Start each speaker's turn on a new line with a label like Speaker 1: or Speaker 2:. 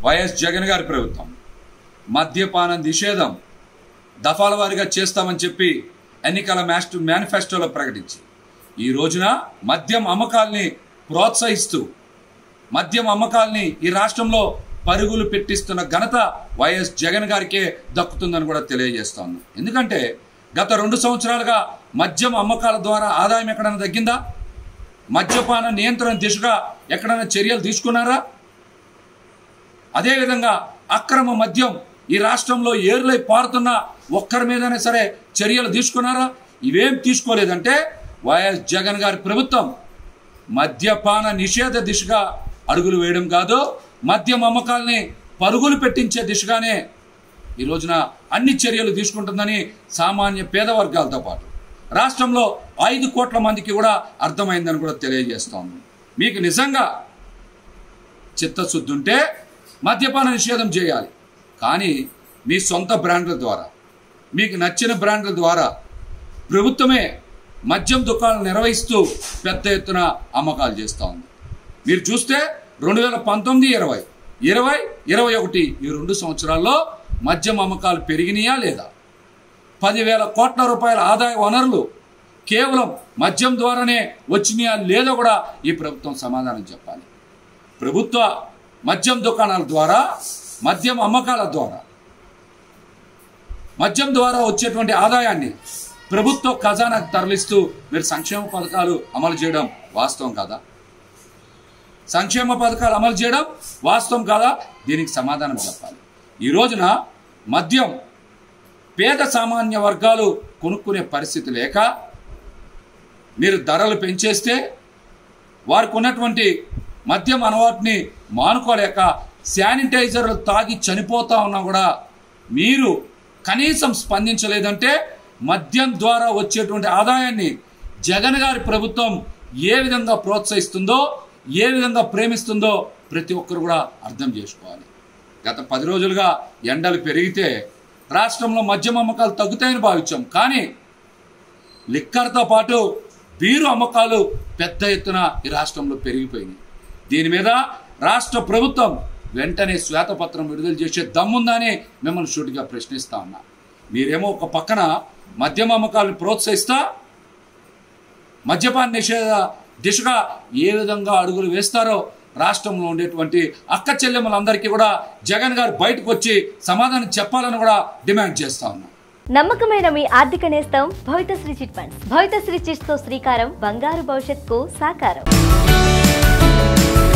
Speaker 1: YS Jagan గారి ప్రభుత్వం మద్యపాన నిషేధం దఫాల వారీగా చేస్తామని చెప్పి ఎన్నికల మ్యాస్ట్ మేనిఫెస్టోలో ప్రకటించి ఈ రోజున మద్యం అమ్మకాల్ని ప్రోత్సహిస్తూ మద్యం అమ్మకాల్ని ఈ రాష్ట్రంలో పరుగులు పెట్టిస్తున్న ఘనత వైఎస్ జగన్ గారికే దక్కుతుందని కూడా తెలియజేస్తాను ఎందుకంటే గత రెండు సంవత్సరాలుగా మద్యం అమ్మకాల ద్వారా ఆదాయం ఎక్కడైనా తగ్గిందా మద్యపాన నియంత్రణ దిశగా ఎక్కడైనా చర్యలు తీసుకున్నారా అదేవిధంగా అక్రమ మద్యం ఈ రాష్ట్రంలో ఏరులై పారుతున్న ఒక్కరి మీదనే సరే చర్యలు తీసుకున్నారా ఇవేం తీసుకోలేదంటే వైఎస్ జగన్ గారి ప్రభుత్వం మద్యపాన నిషేధ దిశగా అడుగులు వేయడం కాదు మద్యం అమ్మకాల్ని పరుగులు పెట్టించే దిశగానే ఈ రోజున అన్ని చర్యలు తీసుకుంటుందని సామాన్య పేద వర్గాలతో పాటు రాష్ట్రంలో ఐదు కోట్ల మందికి కూడా అర్థమైందని కూడా తెలియజేస్తోంది మీకు నిజంగా చిత్తశుద్ధి ఉంటే మద్యపాన నిషేధం చేయాలి కానీ మీ సొంత బ్రాండ్ల ద్వారా మీకు నచ్చిన బ్రాండ్ల ద్వారా ప్రభుత్వమే మద్యం దుకాణాలు నిర్వహిస్తూ పెద్ద ఎత్తున అమ్మకాలు చేస్తూ ఉంది మీరు చూస్తే రెండు వేల పంతొమ్మిది ఇరవై ఇరవై ఇరవై ఒకటి ఈ రెండు సంవత్సరాల్లో మద్యం అమ్మకాలు పెరిగినాయా లేదా పదివేల కోట్ల రూపాయల ఆదాయ వనరులు కేవలం మద్యం ద్వారానే వచ్చినాయా లేదో కూడా ఈ ప్రభుత్వం సమాధానం చెప్పాలి ప్రభుత్వ మద్యం దుకాణాల ద్వారా మద్యం అమ్మకాల ద్వారా మద్యం ద్వారా వచ్చేటువంటి ఆదాయాన్ని ప్రభుత్వ ఖజానాకు తరలిస్తూ మీరు సంక్షేమ పథకాలు అమలు చేయడం వాస్తవం కాదా సంక్షేమ పథకాలు అమలు చేయడం వాస్తవం కాదా దీనికి సమాధానం చెప్పాలి ఈ రోజున మద్యం పేద సామాన్య వర్గాలు కొనుక్కునే పరిస్థితి లేక మీరు ధరలు పెంచేస్తే వారికి ఉన్నటువంటి మద్యం అలవాటుని మానుకోలేక శానిటైజర్లు తాగి చనిపోతా ఉన్నా కూడా మీరు కనీసం స్పందించలేదంటే మద్యం ద్వారా వచ్చేటువంటి ఆదాయాన్ని జగన్ గారి ప్రభుత్వం ఏ విధంగా ప్రోత్సహిస్తుందో ఏ విధంగా ప్రేమిస్తుందో ప్రతి ఒక్కరు కూడా అర్థం చేసుకోవాలి గత పది రోజులుగా ఎండలు పెరిగితే రాష్ట్రంలో మద్యం అమ్మకాలు తగ్గుతాయని భావించాం కానీ లిక్కర్తో పాటు బీరు అమ్మకాలు పెద్ద ఎత్తున ఈ రాష్ట్రంలో పెరిగిపోయినాయి దీని మీద రాష్ట్ర ప్రభుత్వం వెంటనే శ్వేతపత్రం విడుదల చేసే దమ్ముందని మిమ్మల్ని షూటిగా ప్రశ్నిస్తా ఉన్నా మీరేమో ఒక పక్కన మద్యం అమ్మకాలను ప్రోత్సహిస్తా మద్యపాన నిషేధ దిశగా ఏ విధంగా అడుగులు వేస్తారో రాష్ట్రంలో ఉండేటువంటి అక్క చెల్లెమ్మలందరికీ కూడా జగన్ గారు బయటకు వచ్చి సమాధానం చెప్పాలని కూడా డిమాండ్ చేస్తా ఉన్నా
Speaker 2: నమ్మకమైన మీ ఆర్థిక నేస్తం భవితశ్రీ చిట్ ఫండ్స్ భవితశ్రీ చిట్స్ తో శ్రీకారం బంగారు భవిష్యత్కు సాకారం